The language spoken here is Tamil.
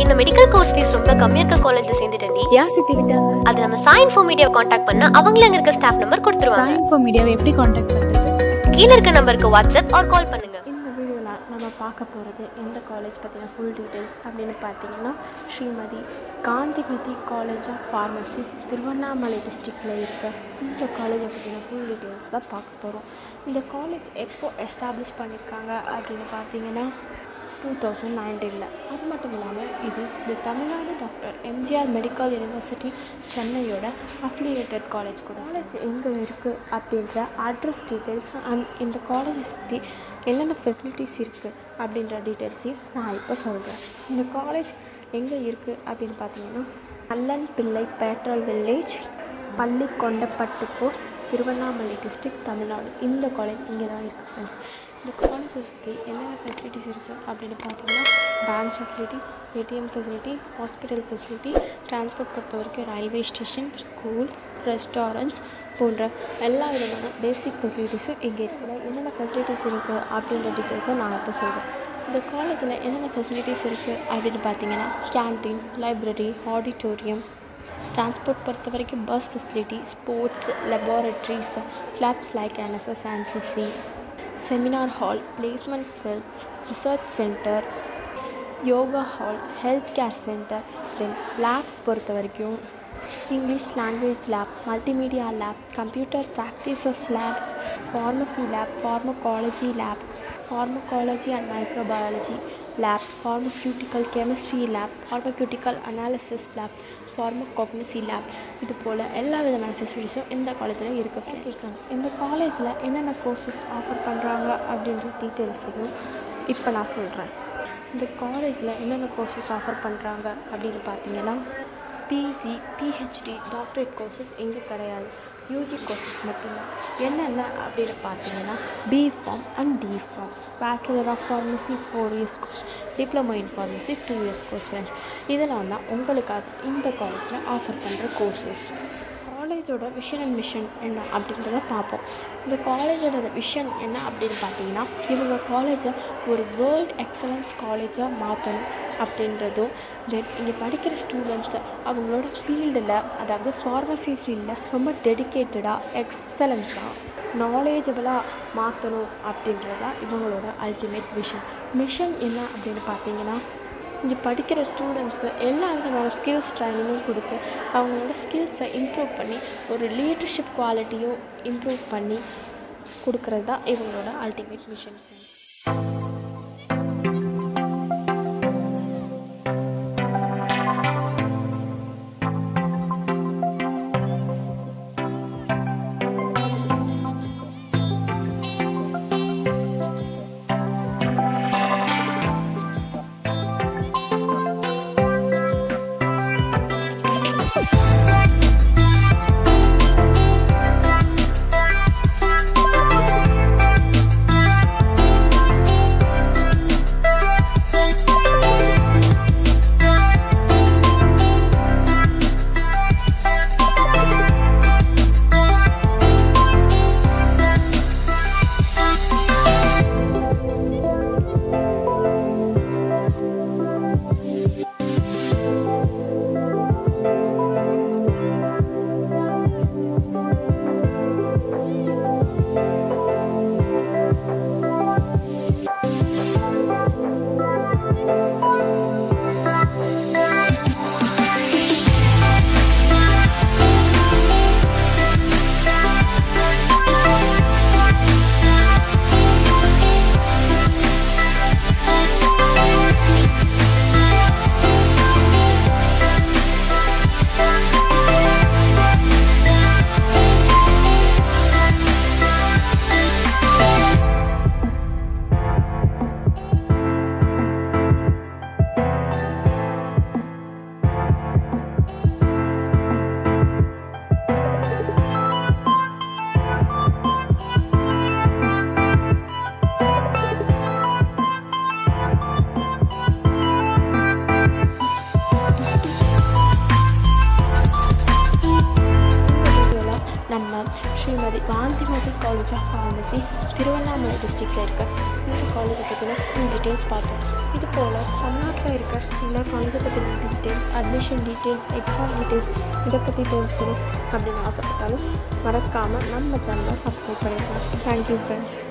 இந்த மெடிக்கல் கோர்ஸ் ஃபீஸ் ரொம்ப கம்மியா இருக்க காலேஜ்ல சேர்ந்துட்டேன்டி யார் சேர்த்து விட்டாங்க அது நம்ம சாயின் ஃபோர் மீடியாவை காண்டாக்ட் பண்ணா அவங்களே அங்க இருக்க ஸ்டாஃப் நம்பர் கொடுத்துருவாங்க சாயின் ஃபார் மீடியாவை எப்படி காண்டாக்ட் பண்ணுறது கீழ இருக்க நம்பருக்கு வாட்ஸ்அப் ஆர் கால் பண்ணுங்க இந்த வீடியோவில் நம்ம பார்க்க போகிறது எந்த காலேஜ் பற்றின ஃபுல் டீட்டெயில்ஸ் அப்படின்னு பார்த்தீங்கன்னா Srimathi Kanthimathi college of pharmacy Tiruvannamalai டிஸ்ட்ரிக்டில் இருக்க இந்த காலேஜை பற்றின ஃபுல் டீட்டெயில்ஸ் தான் பார்க்க போகிறோம் இந்த காலேஜ் எப்போ எஸ்டாப்ளிஷ் பண்ணியிருக்காங்க அப்படின்னு பார்த்தீங்கன்னா டூ தௌசண்ட் நைன்டீனில் அது மட்டும் இல்லாமல் இது இந்த Tamil Nadu doctor MGR medical university சென்னையோட அஃபிலியேட்டட் காலேஜ் கூட காலேஜ் எங்கே இருக்குது அப்படின்ற அட்ரஸ் டீட்டெயில்ஸ் அண்ட் இந்த காலேஜை சுற்றி என்னென்ன ஃபெசிலிட்டிஸ் இருக்குது அப்படின்ற டீட்டெயில்ஸையும் நான் இப்போ சொல்கிறேன் இந்த காலேஜ் எங்கே இருக்குது அப்படின்னு பார்த்தீங்கன்னா அல்லன் பிள்ளை பேட்ரோல் வில்லேஜ் பள்ளி கொண்டப்பட்டு போஸ்ட் திருவண்ணாமலை டிஸ்ட்ரிக்ட் தமிழ்நாடு இந்த காலேஜ் இங்கே தான் இருக்குது ஃப்ரெண்ட்ஸ் இந்த காலேஜை சுற்றி என்னென்ன ஃபெசிலிட்டிஸ் இருக்குது அப்படின்னு பார்த்தீங்கன்னா bank facility ATM facility hospital facility transport பொறுத்த வரைக்கும் ரயில்வே ஸ்டேஷன் ஸ்கூல்ஸ் ரெஸ்டாரண்ட்ஸ் போன்ற எல்லா விதமான பேசிக் ஃபெசிலிட்டிஸும் இங்கே இருக்குது என்னென்ன ஃபெசிலிட்டிஸ் இருக்குது அப்படின்ற டீட்டெயில்ஸை நான் இப்போ சொல்கிறேன் இந்த காலேஜில் என்னென்ன ஃபெசிலிட்டிஸ் இருக்குது அப்படின்னு பார்த்தீங்கன்னா கேன்டீன் லைப்ரரி ஆடிட்டோரியம் டிரான்ஸ்போர்ட் பொறுத்த வரைக்கும் bus facility sports laboratories clubs like NSS NCC seminar hall placement cell research centre yoga hall health care centre then labs பொறுத்த வரைக்கும் English language lab multimedia lab computer practices lab pharmacy lab pharmacology lab pharmacology and microbiology lab pharmaceutical chemistry lab pharmaceutical analysis lab pharmacognosy lab இது போல் எல்லா விதமான ஃபெசிலிட்டிஸும் இந்த காலேஜில் இருக்குது ஓகே ஃப்ரெண்ட்ஸ் இந்த காலேஜில் என்னென்ன கோர்சஸ் ஆஃபர் பண்ணுறாங்க அப்படின்ற டீட்டெயில்ஸையும் இப்போ நான் சொல்கிறேன் இந்த காலேஜில் என்னென்ன கோர்சஸ் ஆஃபர் பண்ணுறாங்க அப்படின்னு பார்த்தீங்கன்னா பிஜி பிஹெச்டி டாக்டரேட் கோர்சஸ் இங்கே கிடையாது யூஜி கோர்சஸ் மட்டும்தான் என்னென்ன அப்படின்னு பார்த்தீங்கன்னா B Pharm and D Pharm bachelor of pharmacy four years course diploma in pharmacy two years course friends இதெல்லாம் தான் உங்களுக்காக இந்த காலேஜில் ஆஃபர் பண்ணுற கோர்சஸ் காலேஜோட விஷன் அண்ட் மிஷன் என்ன அப்படின்றத பார்ப்போம் இந்த காலேஜோட விஷன் என்ன அப்படின்னு பார்த்தீங்கன்னா இவங்க காலேஜை ஒரு வேர்ல்ட் எக்ஸலன்ஸ் காலேஜாக மாற்றணும் அப்படின்றதும் தென் இங்கே படிக்கிற ஸ்டூடெண்ட்ஸை அவங்களோட ஃபீல்டில் அதாவது ஃபார்மசி ஃபீல்டில் ரொம்ப டெடிக்கேட்டடாக எக்ஸலன்ஸாக நாலேஜபிளாக மாற்றணும் அப்படின்றது தான் இவங்களோட அல்டிமேட் விஷன் மிஷன் என்ன அப்படின்னு பார்த்தீங்கன்னா இங்கே படிக்கிற ஸ்டூடெண்ட்ஸ்க்கு எல்லா விதமான ஸ்கில்ஸ் ட்ரைனிங்கும் கொடுத்து அவங்களோட ஸ்கில்ஸை இம்ப்ரூவ் பண்ணி ஒரு லீடர்ஷிப் குவாலிட்டியும் இம்ப்ரூவ் பண்ணி கொடுக்குறது தான் இவங்களோட ultimate mission Srimathi Kanthimathi college of pharmacy Tiruvannamalai டிஸ்ட்ரிக்டில் இருக்க இந்த காலேஜை பற்றின ஃபுல் டீட்டெயில்ஸ் பார்த்தோம் இது போல் தமிழ்நாட்டில் இருக்க எல்லா காலேஜை பற்றின details admission details exam details இதை பற்றி தெரிஞ்சுக்கணும் அப்படின்னு ஆசைப்பட்டாலும் மறக்காமல் நம்ம சேனலை சப்ஸ்கிரைப் பண்ணிக்கலாம் தேங்க்யூ ஃப்ரெண்ட்ஸ்